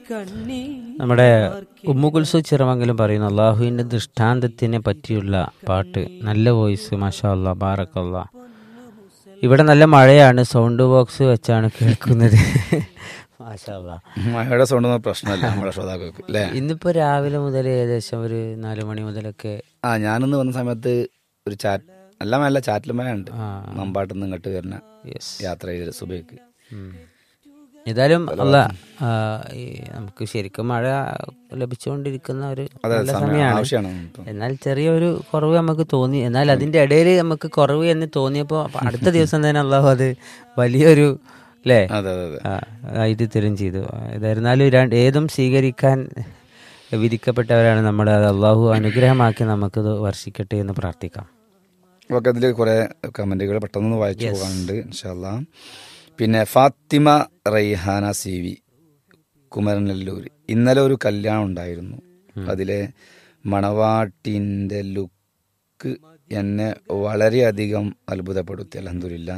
നമ്മുടെ ഉമ്മുകുൽസു ചിറമംഗലം പറയുന്നു അള്ളാഹുവിന്റെ ദൃഷ്ടാന്തത്തിനെ പറ്റിയുള്ള പാട്ട് നല്ല വോയിസ് മാഷാ അല്ലാ ബാറക്കല്ലാ ഇവിടെ നല്ല മഴയാണ് സൗണ്ട് ബോക്സ് വെച്ചാണ് കേൾക്കുന്നത് മാഷാ അല്ലാ മഴയുടെ സൗണ്ട് ഒന്നും പ്രശ്നമല്ല നമ്മുടെ ശ്രോതാക്കൾക്ക് അല്ലേ ഇന്നിപ്പോ രാവിലെ മുതൽ ഏകദേശം ഒരു നാലു മണി മുതലൊക്കെ ആ ഞാനിന്ന് വന്ന സമയത്ത് ഒരു ചാറ്റ് നല്ല മഴ ചാറ്റൽ മഴ ഉണ്ട് ആ. മമ്പാട്ടിൽ നിന്ന് ഇങ്ങോട്ട് വരുന്ന യെസ് യാത്ര ചെയ്ത് സുബൈക്ക് ഏതായാലും അല്ല ആ, ഈ നമുക്ക് ശരിക്കും മഴ ലഭിച്ചുകൊണ്ടിരിക്കുന്ന ഒരു അതെ നല്ല സമയം സമയമാണ് ആവശ്യമാണ് ഇപ്പം. എന്നാൽ ചെറിയൊരു കുറവ് നമുക്ക് തോന്നി എന്നാൽ അതിന്റെ ഇടയിൽ നമുക്ക് കുറവ് എന്ന് തോന്നിയപ്പോൾ അടുത്ത ദിവസം തന്നെ അള്ളാഹു അത് വലിയൊരു അല്ലേ അതെ അതെ അതെ ആ, ആയിട്ട് തരും ചെയ്തു ഏതായിരുന്നാലും രണ്ട് ഏതും സ്വീകരിക്കാൻ വിധിക്കപ്പെട്ടവരാണ് നമ്മൾ അത് അള്ളാഹു അനുഗ്രഹമാക്കി നമുക്കത് വർഷിക്കട്ടെ എന്ന് പ്രാർത്ഥിക്കാം ഒക്കെ അതിൽ കുറെ കമന്റുകൾ പെട്ടെന്ന് വായിച്ചു പോകാനുണ്ട് ഇൻഷാല്ലാ പിന്നെ ഫാത്തിമ റൈഹാന സി വി കുമരനെല്ലൂർ ഇന്നലെ ഒരു കല്യാണം ഉണ്ടായിരുന്നു അതിലെ മണവാട്ടിൻ്റെ ലുക്ക് എന്നെ വളരെയധികം അത്ഭുതപ്പെടുത്തി അലഹദില്ല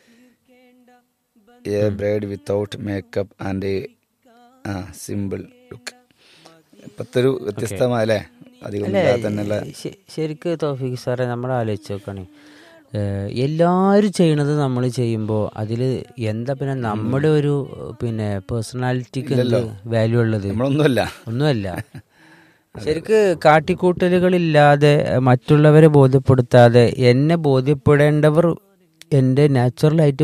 a bride without makeup and ആ സിമ്പിൾ ലുക്ക് ഇപ്പത്തെ ഒരു വ്യത്യസ്തമായ അല്ലേ അധികം ഇല്ലാതെ തന്നെയുള്ള ശ- ശരിക്ക് തോഫിക്ക് സാറേ നമ്മൾ ആലോചിച്ച് നോക്കണേ ഏഹ് എല്ലാവരും ചെയ്യണത് നമ്മൾ ചെയ്യുമ്പോൾ അതിൽ എന്താ പിന്നെ നമ്മുടെ ഒരു പിന്നെ പേഴ്സണാലിറ്റിക്ക് എന്ത് വാല്യൂ ഉള്ളത് നമ്മളൊന്നുമല്ല ഒന്നുമല്ല ശരിക്ക് കാട്ടിക്കൂട്ടലുകളില്ലാതെ മറ്റുള്ളവരെ ബോധ്യപ്പെടുത്താതെ എന്നെ ബോധ്യപ്പെടേണ്ടവർ എൻ്റെ നാച്ചുറലായിട്ട്